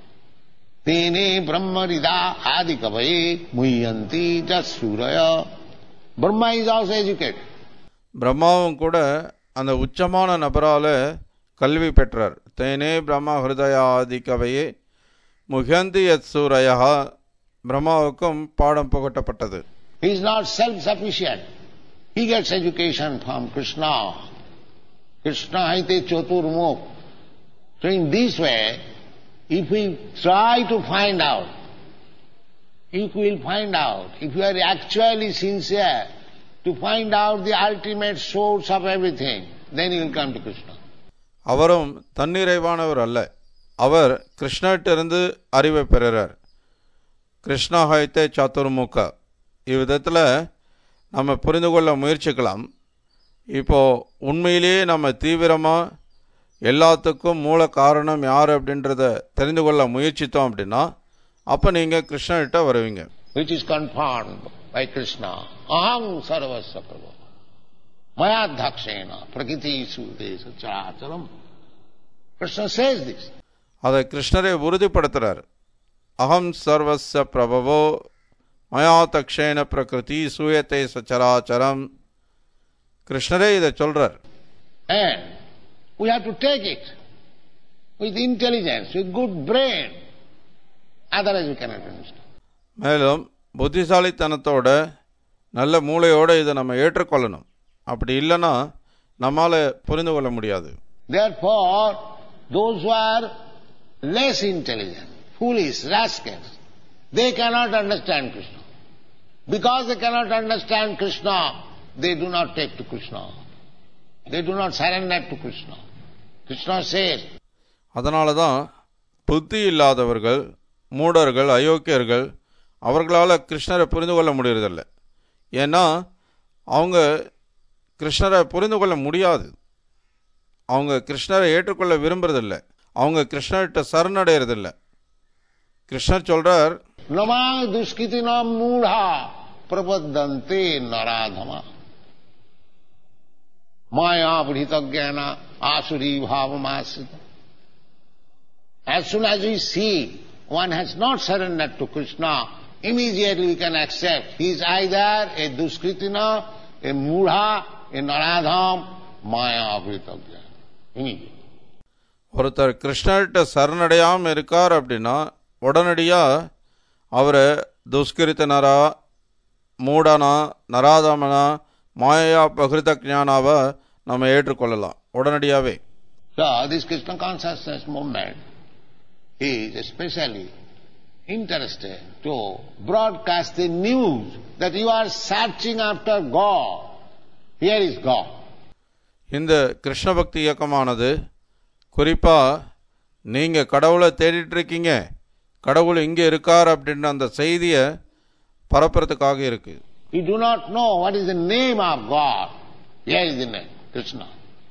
Tini Brahma Rida Adikavai Muhyanti Jasuraya. Brahma is also educated. பிரம்மாவும் கூட அந்த உச்சமான நபரால கல்வி பெற்றார் தேனே பிரம்மா ஹிருதய ஆதி கவையே முகந்தி யத் சூரையா பிரம்மாவுக்கும் பாடம் புகட்டப்பட்டது He is not self-sufficient. He gets education from Krishna. Krishna haite choturmukh. So in this way, if we try to find out, if we will find out, if you are actually sincere to find out the ultimate source of everything, then you will come to Krishna. அவரும் தன்னிறைவானவர் அல்ல அவர் கிருஷ்ணர்கிட்டருந்து அறிவை பெறுறார் கிருஷ்ணா ஹைத்தே சாத்துர்முக இவ்விதத்தில் நம்ம புரிந்து கொள்ள முயற்சிக்கலாம் இப்போ உண்மையிலேயே நம்ம தீவிரமாக எல்லாத்துக்கும் மூல காரணம் யார் அப்படின்றத தெரிந்து கொள்ள முயற்சித்தோம் அப்படின்னா அப்போ நீங்கள் கிருஷ்ணர்கிட்ட வருவீங்க which is confirmed by Krishna. Aham sarvasya prabhu. Mayadhakshena prakriti sudesa characharam. Krishna says this. அதை கிருஷ்ணரை உறுதிப்படுத்துகிறார் அகம் சர்வஸ்ய பிரபவோ மயா தக்ஷேன பிரகிருதி சூயத்தை சச்சராச்சரம் கிருஷ்ணரே இதை சொல்றார் And we have to take it with intelligence, with good brain. Otherwise we cannot understand. மேலும் புத்திசாலித்தனத்தோட நல்ல மூளையோட இதை நம்ம ஏற்றுக்கொள்ளணும் அப்படி இல்லைன்னா நம்மால புரிந்து கொள்ள முடியாது Therefore, those who are less intelligent, foolish, rascals, they cannot understand Krishna. Because they cannot understand Krishna, they do not take to Krishna. They do not surrender to Krishna. Krishna says, அதனால தான் புத்தி இல்லாதவர்கள் மூடர்கள் அயோக்கியர்கள் அவர்களால் கிருஷ்ணரை புரிந்து கொள்ள முடியறதில்ல ஏன்னா அவங்க கிருஷ்ணரை புரிந்து கொள்ள முடியாது அவங்க கிருஷ்ணரை ஏற்றுக்கொள்ள விரும்புறதில்ல அவங்க கிருஷ்ணர்கிட்ட சரணடைறதில்ல கிருஷ்ணர் சொல்றார் Nama duskritina mudha prapadante naradhama. Maya bhritagana asuri bhavamasita. As soon as we see one has not surrendered to Krishna, immediately we can accept he is either a Duskritina, a Mudha, a Naradham, Maya Avritagya. Immediately. ஒருத்தர் கிருஷ்ணர்கிட்ட சரணடையாமல் இருக்கார் அப்படின்னா உடனடியாக அவரை துஷ்கிருத்தனரா மூடனா நராதமனா மாயா பகிருத ஞானாவை நம்ம ஏற்றுக்கொள்ளலாம் உடனடியாகவே So this Krishna consciousness movement is especially interested to broadcast the news that you are searching after God. Here is God. இந்த கிருஷ்ண பக்தி இயக்கமானது குறிப்பாக நீங்கள் கடவுளை தேடிட்டு இருக்கீங்க கடவுள் இங்கே இருக்கார் அப்படின்ற அந்த செய்தியை பரப்புறதுக்காக இருக்குது You do not know what is the name of God. Here is the name, Krishna.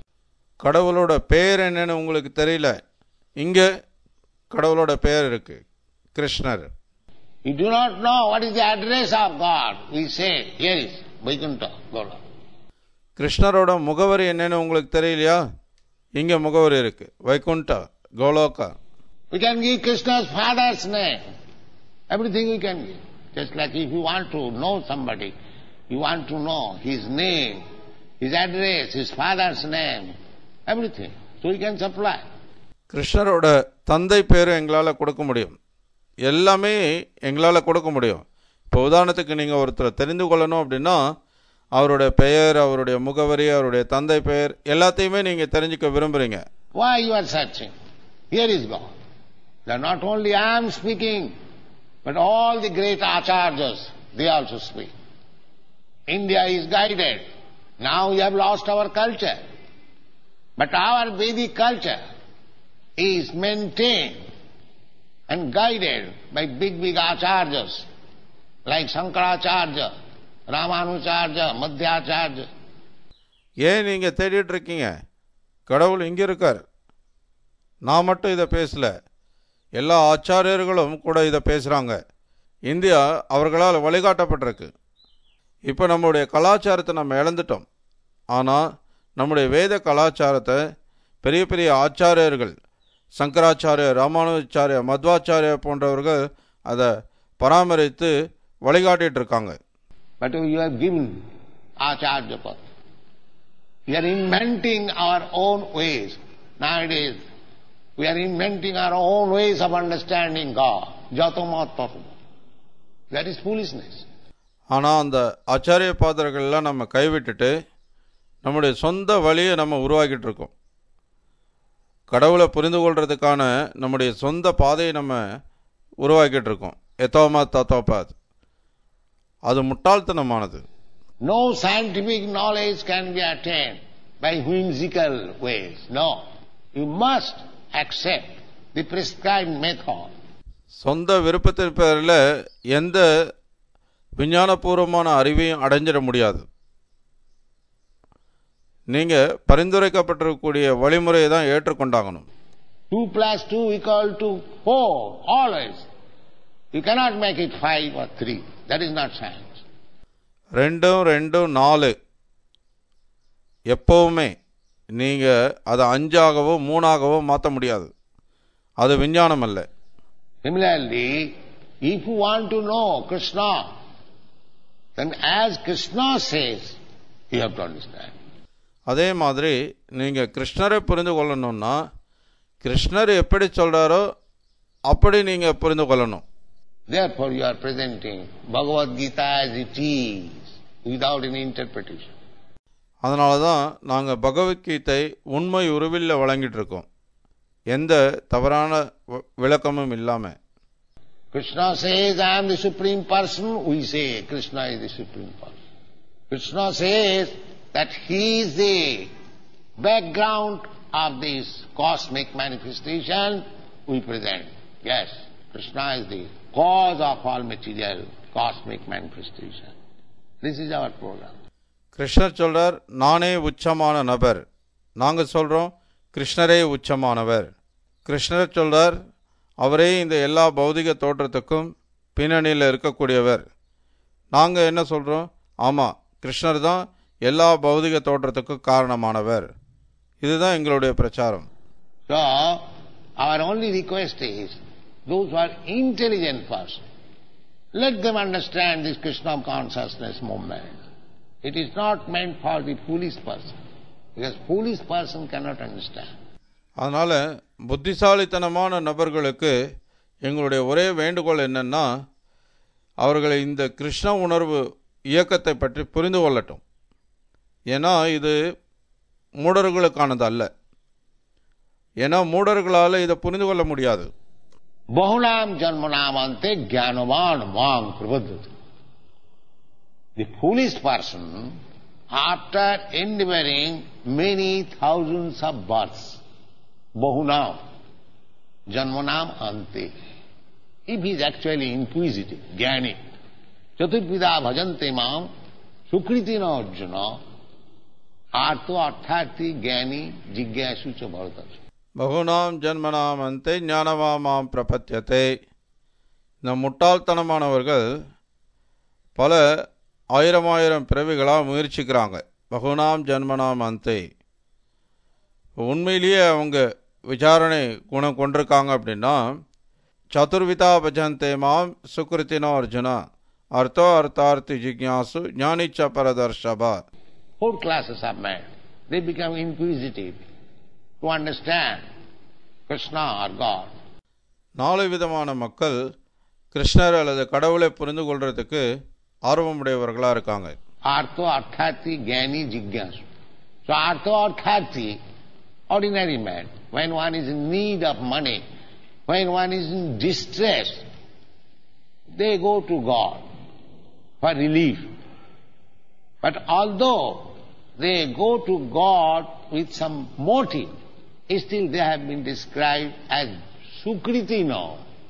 கடவுளோட பெயர் என்னன்னு உங்களுக்கு தெரியல இங்கே கடவுளோட பெயர் இருக்கு கிருஷ்ணர் You do not know what is the address of God. We say, here is Vaikuntha, Gaura. கிருஷ்ணரோட முகவரி என்னன்னு உங்களுக்கு தெரியலையா இங்கே முகவரி இருக்கு வைகுண்டா கோலோகா We can give Krishna's father's name. Everything we can give. Just like if you want to know somebody, you want to know his name, his address, his father's name, everything. So we can supply. கிருஷ்ணரோட தந்தை பேர் எங்களால் கொடுக்க முடியும் எல்லாமே எங்களால் கொடுக்க முடியும் இப்போ உதாரணத்துக்கு நீங்கள் ஒருத்தரை தெரிந்து கொள்ளணும் அப்படின்னா அவருடைய பெயர் அவருடைய முகவரி அவருடைய தந்தை பெயர் எல்லாத்தையுமே நீங்கள் தெரிஞ்சுக்க விரும்புகிறீங்க Why you are searching? Here is God. That not only I am speaking, but all the great acharyas, they also speak. India is guided. Now we have lost our culture. But our Vedic culture is maintained and guided by big, big acharyas like Shankaracharya, Ramanujarya, Madhyacharya. ஏன் நீங்கள் தேடிட்டு இருக்கீங்க கடவுள் இங்கே இருக்கார் நான் மட்டும் இதை பேசல எல்லா ஆச்சாரியர்களும் கூட இதை பேசுகிறாங்க இந்தியா அவர்களால் வழிகாட்டப்பட்டிருக்கு இப்போ நம்முடைய கலாச்சாரத்தை நம்ம இழந்துட்டோம் ஆனால் நம்முடைய வேத கலாச்சாரத்தை பெரிய பெரிய ஆச்சாரியர்கள் சங்கராச்சாரியர் ராமானுஜாச்சாரிய மத்வாச்சாரிய போன்றவர்கள் அதை பராமரித்து வழிகாட்டிட்டு இருக்காங்க But you have given Acharya Pad. We are inventing our own ways. Nowadays, we are inventing our own ways of understanding God. Jatamat That is foolishness. ஆனால் அந்த ஆச்சாரிய பாத்திரங்கள்லாம் நம்ம கைவிட்டுட்டு நம்முடைய சொந்த வழியை நம்ம உருவாக்கிட்டு இருக்கோம் கடவுளை புரிந்து கொள்றதுக்கான நம்முடைய சொந்த பாதையை நம்ம உருவாக்கிட்டு இருக்கோம் எத்தோமா தத்தோபாத் அது முட்டாள்தனமானது No scientific knowledge can be attained by whimsical ways. No. You must accept the prescribed method. சொந்த விருப்பத்தின் பேரில் எந்த விஞ்ஞானபூர்வமான அறிவையும் அடைஞ்சிட முடியாது நீங்கள் பரிந்துரைக்கப்பட்டிருக்கக்கூடிய வழிமுறையை தான் ஏற்றுக்கொண்டாகணும் 2 plus 2 equal to 4, always. You cannot make it 5 or 3. That is not science. ரெண்டும் ரெண்டும் நாலு எப்போவுமே நீங்கள் அதை அஞ்சாகவோ மூணாகவோ மாற்ற முடியாது அது விஞ்ஞானம் அல்ல Similarly, if you want to know Krishna, then as Krishna says, you have to understand. அதே மாதிரி நீங்கள் கிருஷ்ணரை புரிந்து கொள்ளணும்னா கிருஷ்ணர் எப்படி சொல்கிறாரோ அப்படி நீங்கள் புரிந்து கொள்ளணும் Therefore, you are presenting Bhagavad Gita as it is, without any interpretation. அதனால தான் நாங்கள் பகவத்கீதை உண்மை உருவில் வழங்கிட்டு இருக்கோம் எந்த தவறான வ- விளக்கமும் இல்லாமல் Krishna says, I am the Supreme Person, we say Krishna is the Supreme Person. Krishna says that He is the background of this cosmic manifestation, we present. Yes, Krishna is the cause of all material cosmic manifestation. This is our program. கிருஷ்ணர் சொல்றார் நானே உச்சமான நபர் நாங்கள் சொல்கிறோம் கிருஷ்ணரே உச்சமானவர் கிருஷ்ணர் சொல்றார் அவரே இந்த எல்லா பௌதிக தோற்றத்துக்கும் பின்னணியில் இருக்கக்கூடியவர் நாங்கள் என்ன சொல்கிறோம் ஆமாம் கிருஷ்ணர் தான் எல்லா பௌதிக தோற்றத்துக்கும் காரணமானவர் இதுதான் எங்களுடைய பிரச்சாரம் So, Our only request is, those who are intelligent persons, let them understand this Krishna consciousness movement. It is not meant for the foolish person, because foolish person cannot understand. அதனால் புத்திசாலித்தனமான நபர்களுக்கு எங்களுடைய ஒரே வேண்டுகோள் என்னன்னா அவர்களை இந்த கிருஷ்ண உணர்வு இயக்கத்தை பற்றி புரிந்து கொள்ளட்டும் ஏன்னா இது மூடர்களுக்கானது அல்ல ஏன்னா மூடர்களால் இதை புரிந்து கொள்ள முடியாது Bahunam janmanamante jnanavan mang prabhaddhati. The foolish person, after endeavoring many thousands of births, bahunam, janmanam ante, if he is actually inquisitive, jnani, chaturvida bhajante mam, sukritina arjuna, artho arthati jnani jigyasu cha bharatasu. பகுனாம் ஜன்மனாம் அந்தே ஞானவாமாம் பிரபத்தியத்தை இந்த முட்டாள்தனமானவர்கள் பல ஆயிரம் ஆயிரம் பிறவிகளாக முயற்சிக்கிறாங்க பகுனாம் ஜன்மனாம் அந்தே உண்மையிலேயே அவங்க விசாரணை குணம் கொண்டிருக்காங்க அப்படின்னா சதுர்விதா பஜந்தே மாம் சுக்ருத்தினோ Arjuna அர்த்தோ அர்த்தார்த்தி ஜிக்யாசு ஞானிச்ச பரதர்ஷபா Four classes of men. They become inquisitive to understand Krishna or God. நாலு விதமான மக்கள் கிருஷ்ணர் அல்லது கடவுளை புரிந்து கொள்றதுக்கு ஆர்வமுடையவர்களாக இருக்காங்க Artho Arthati Jnani Jigyasu. So Artho Arthati, ordinary man, when one is in need of money, when one is in distress, they go to God for relief. But although they go to God with some motive, still they have been described as Sukriti now.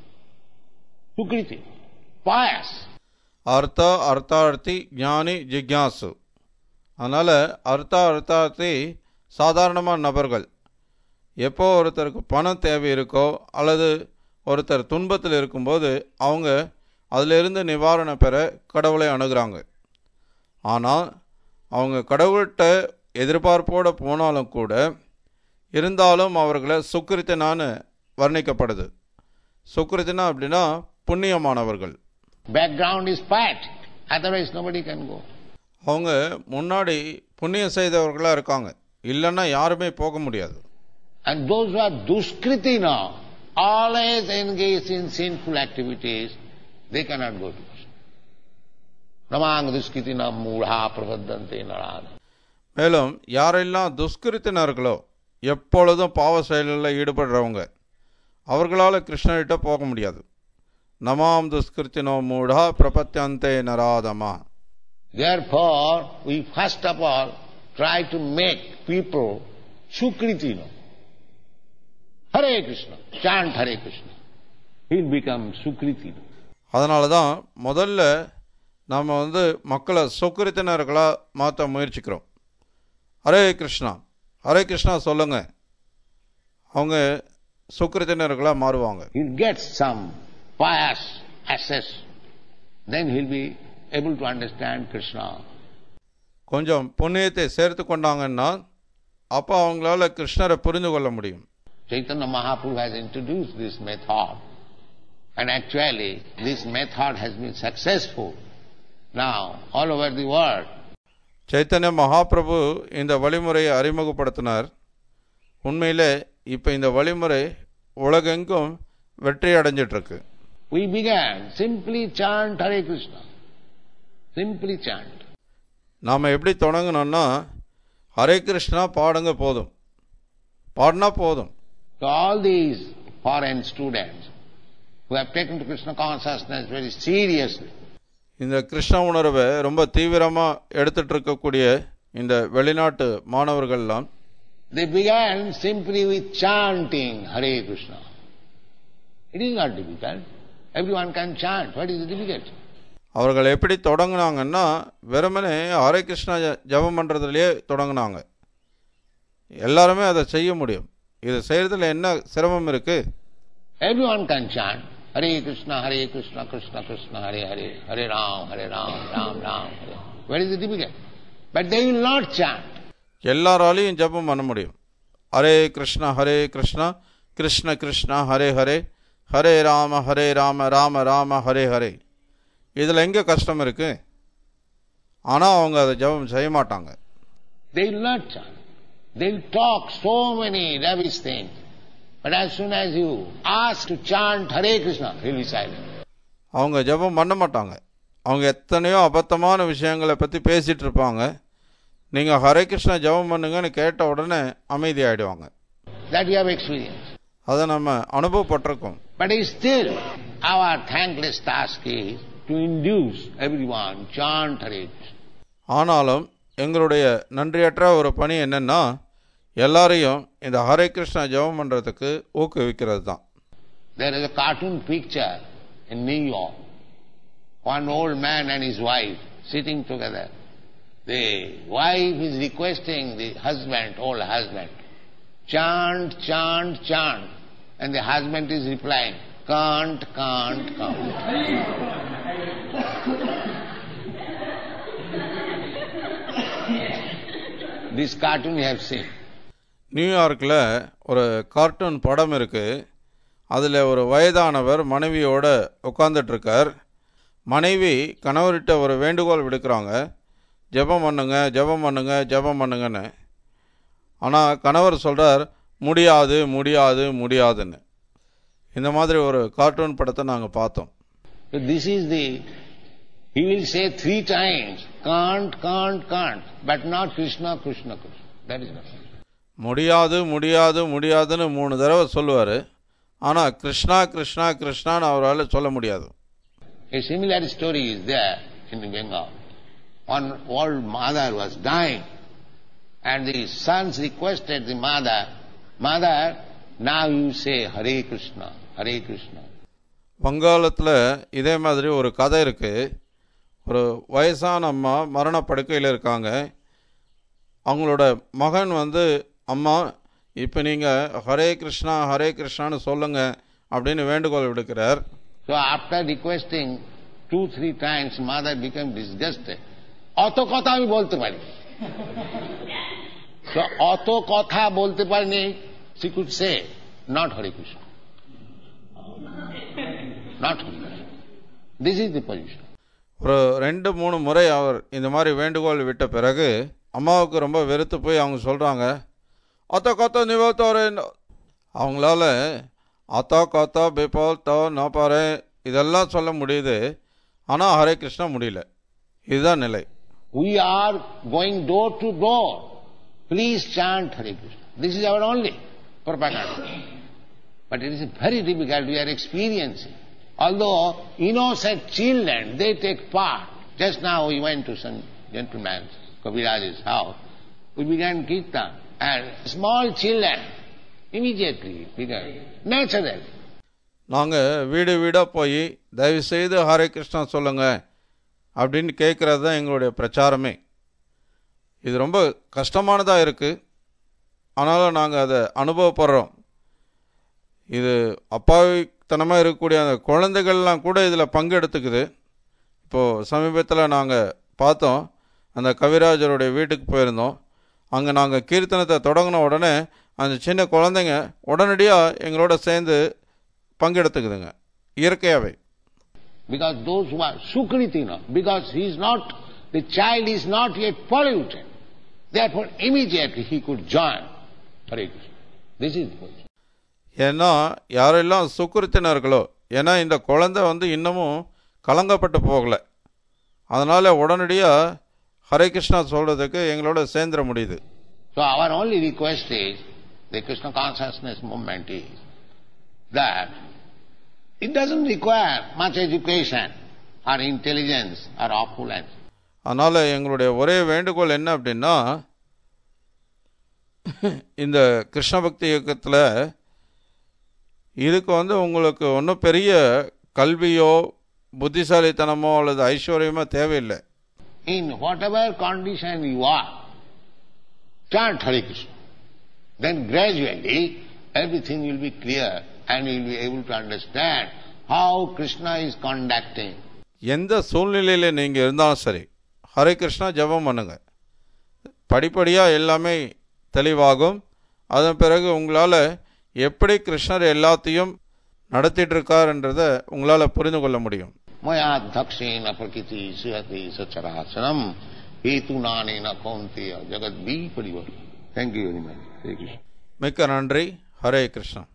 Sukriti, pious. அர்த்த அர்த்தார்த்தி ஞானி ஜிக்யாசு அதனால் அர்த்த அர்த்தார்த்தி சாதாரணமான நபர்கள் எப்போ ஒருத்தருக்கு பணம் தேவை இருக்கோ அல்லது ஒருத்தர் துன்பத்தில் இருக்கும்போது அவங்க அதிலிருந்து நிவாரணம் பெற கடவுளை அணுகுறாங்க ஆனால் அவங்க கடவுள்கிட்ட எதிர்பார்ப்போடு போனாலும் கூட இருந்தாலும் அவர்களை சுக்கிரித்தனான்னு வர்ணிக்கப்படுது சுக்கிரித்தனா அப்படின்னா புண்ணியமானவர்கள் Background is fat, otherwise nobody can go. அவங்க முன்னாடி புண்ணியம் செய்தவர்களாக இருக்காங்க இல்லைன்னா யாருமே போக முடியாது And those who are duskriti now, always engaged in sinful activities, they cannot go to Krishna. Namang duskriti na mudha prabhaddante narada. மேலும் யாரெல்லாம் துஷ்கிருத்தினர்களோ எப்பொழுதும் பாவ செயல்களில் ஈடுபடுறவங்க அவர்களால் கிருஷ்ணர்கிட்ட போக முடியாது நமாம் துஷ்கிருத்தினோ மூடா பிரபத்தியந்தே நராதமா Therefore, we first of all try to make people sukriti now. Hare Krishna, chant Hare Krishna. He'll become sukriti. அதனால தான் முதல்ல நாம் வந்து மக்களை சுக்கிருத்தினர்களாக மாற்ற முயற்சிக்கிறோம் ஹரே கிருஷ்ணா ஹரே கிருஷ்ணா சொல்லுங்க அவங்க சுக்கிருத்தினர்களாக மாறுவாங்க He'll get some pious access. Then he'll be able to understand Krishna. கொஞ்சம் புண்ணியத்தை சேர்த்து கொண்டாங்கன்னா அப்போ அவங்களால கிருஷ்ணரை புரிந்து கொள்ள முடியும் Chaitanya Mahaprabhu has introduced this method. And actually, this method has been successful now all over the world. Chaitanya Mahaprabhu இந்த வழிமுறையை அறிமுகப்படுத்தினார் உண்மையிலே இப்போ இந்த வழிமுறை உலகெங்கும் வெற்றி அடைஞ்சிட்டு இருக்கு We began simply chant Hare Krishna. Simply chant. நாம் எப்படி தொடங்கணும்னா ஹரே கிருஷ்ணா பாடுங்க போதும் பாடினா போதும் So all these foreign students who have taken to Krishna consciousness very seriously, இந்த கிருஷ்ண உணர்வை ரொம்ப தீவிரமாக எடுத்துட்டு இருக்கக்கூடிய இந்த வெளிநாட்டு மாணவர்கள்லாம் they began simply with chanting Hare Krishna. It is not difficult. Everyone can chant. What is difficult? அவர்கள் எப்படி தொடங்குனாங்கன்னா வெறுமனே ஹரே கிருஷ்ணா ஜ- ஜெபம் பண்ணுறதுலையே தொடங்குனாங்க எல்லாருமே அதை செய்ய முடியும் இது செய்கிறதுல என்ன சிரமம் இருக்குது Everyone can chant Hare Krishna, Hare Krishna, Krishna Krishna, Hare Hare, Hare Ram, Hare Ram, Ram Ram, Hare. What is the difficult? But they will not chant. எல்லாராலையும் ஜெபம் பண்ண முடியும் ஹரே கிருஷ்ணா ஹரே கிருஷ்ணா கிருஷ்ண கிருஷ்ணா ஹரே ஹரே ஹரே ராம ஹரே ராம ராம ராம ஹரே ஹரே இதில் எங்கே கஷ்டம் இருக்கு ஆனால் அவங்க அதை ஜெபம் செய்ய மாட்டாங்க They will not chant. They will talk so many rubbish things. But as soon as you ask to chant Hare Krishna, he will be silent. அவங்க ஜெபம் பண்ண மாட்டாங்க அவங்க எத்தனையோ அபத்தமான விஷயங்களை பற்றி பேசிகிட்டு இருப்பாங்க நீங்கள் ஹரே கிருஷ்ணா ஜெபம் பண்ணுங்கன்னு கேட்ட உடனே அமைதியாயிடுவாங்க That we have experienced. அதை நம்ம அனுபவப்பட்டிருக்கோம் But still, our thankless task is to induce everyone chant Hare Krishna. ஆனாலும் எங்களுடைய நன்றியற்ற ஒரு பணி என்னன்னா எல்லாரையும் இந்த ஹரே கிருஷ்ணா ஜெபம் பண்ணுறதுக்கு ஊக்குவிக்கிறது தான் There is a cartoon picture in New York. One old man and his wife sitting together. The wife is requesting the husband, old husband, chant, chant, chant. And the husband is replying, can't, can't, can't. this cartoon you have seen. நியூயார்க்கில் ஒரு cartoon படம் இருக்குது அதில் ஒரு வயதானவர் மனைவியோட உட்காந்துட்டு இருக்கார் மனைவி கணவர்கிட்ட ஒரு வேண்டுகோள் விடுக்கிறாங்க ஜெபம் பண்ணுங்க ஜெபம் பண்ணுங்க ஜெபம் பண்ணுங்கன்னு ஆனால் கணவர் சொல்கிறார் முடியாது முடியாது முடியாதுன்னு இந்த மாதிரி ஒரு கார்ட்டூன் படத்தை நாங்கள் பார்த்தோம் So this is the, he will say three times, can't, can't, can't, but not Krishna, Krishna, Krishna. That is not. முடியாது முடியாது முடியாதுன்னு மூணு தடவை சொல்லுவார் ஆனால் கிருஷ்ணா கிருஷ்ணா கிருஷ்ணான்னு அவரால் சொல்ல முடியாது A similar story is there in Bengal. One old mother was dying and the sons requested the mother, Mother, now you say Hare Krishna, Hare Krishna. வங்காளத்தில் இதே மாதிரி ஒரு கதை இருக்குது ஒரு வயசான அம்மா மரணப்படுக்கையில் இருக்காங்க அவங்களோட மகன் வந்து அம்மா இப்போ நீங்கள் ஹரே கிருஷ்ணா ஹரே கிருஷ்ணான்னு சொல்லுங்க அப்படின்னு வேண்டுகோள் விடுக்கிறார் So after requesting two, three times, mother became disgusted. অত কথা আমি বলতে পারি So অত কথা বলতে পারিনি she could say, not Hare Krishna. Not Hare Krishna. This is the position. ஒரு ரெண்டு மூணு முறை அவர் இந்த மாதிரி வேண்டுகோள் விட்ட பிறகு அம்மாவுக்கு ரொம்ப வெறுத்து போய் அவங்க சொல்கிறாங்க அத்தா காத்தா நிவாத்தாரே அவங்களால அத்தா காத்தா பிபால் தோ நாப்பாரே இதெல்லாம் சொல்ல முடியுது ஆனால் ஹரே கிருஷ்ணா முடியல இதுதான் நிலை We are going door to door. Please chant Hare Krishna. This is our only propaganda. But it is very difficult we are experiencing. Although innocent children, they take part. Just now we went to some gentleman's, Kaviraj's house. We began Kirtan. And small children immediately began, naturally. நாங்கள் வீடு வீடாக போய் தயவுசெய்து ஹரே கிருஷ்ணா சொல்லுங்க அப்படின்னு கேட்குறது தான் எங்களுடைய பிரச்சாரமே இது ரொம்ப கஷ்டமானதாக இருக்குது ஆனாலும் நாங்கள் அதை அனுபவப்படுறோம் இது அப்பாவித்தனமாக இருக்கக்கூடிய அந்த குழந்தைகள்லாம் கூட இதில் பங்கெடுத்துக்குது இப்போது சமீபத்தில் நாங்கள் பார்த்தோம் அந்த கவிராஜருடைய வீட்டுக்கு போயிருந்தோம் அங்கே நாங்கள் கீர்த்தனத்தை தொடங்கின உடனே அந்த சின்ன குழந்தைங்க உடனடியாக எங்களோட சேர்ந்து பங்கெடுத்துக்குதுங்க இயற்கையாகவே Because those who are Sukritina, because he is not, the child is not yet polluted. Therefore immediately he could join Hare Krishna. This is the position. ஏன்னா யாரெல்லாம் சுக்குறுத்தினர்களோ ஏன்னா இந்த குழந்தை வந்து இன்னமும் கலங்கப்பட்டு போகலை அதனால் உடனடியாக ஹரே கிருஷ்ணா சொல்கிறதுக்கு எங்களோட சேர்ந்துட முடியுது So our only request is, the Krishna consciousness movement is, that it doesn't require much education or intelligence or opulence. அதனால் எங்களுடைய ஒரே வேண்டுகோள் என்ன அப்படின்னா இந்த கிருஷ்ண பக்தி இயக்கத்தில் இதுக்கு வந்து உங்களுக்கு ஒன்றும் பெரிய கல்வியோ புத்திசாலித்தனமோ அல்லது ஐஸ்வர்யமோ தேவையில்லை In whatever condition you are, chant Hare Krishna. Then gradually everything will be clear and you will be able to understand how Krishna is conducting. எந்த சூழ்நிலையில் நீங்கள் இருந்தாலும் சரி ஹரே கிருஷ்ணா ஜெபம் பண்ணுங்க படிப்படியாக எல்லாமே தெளிவாகும் அதன் பிறகு உங்களால் எப்படி கிருஷ்ணர் எல்லாத்தையும் நடத்திட்டு இருக்காருன்றத உங்களால் புரிந்து கொள்ள முடியும் मयाध्यक्षेण प्रकृति सुहते सचराचरम हेतु नानेन कौन्तेय जगत भी परिवर्तन thank you very much Hare Krishna மிக்க நன்றி ஹரே கிருஷ்ணா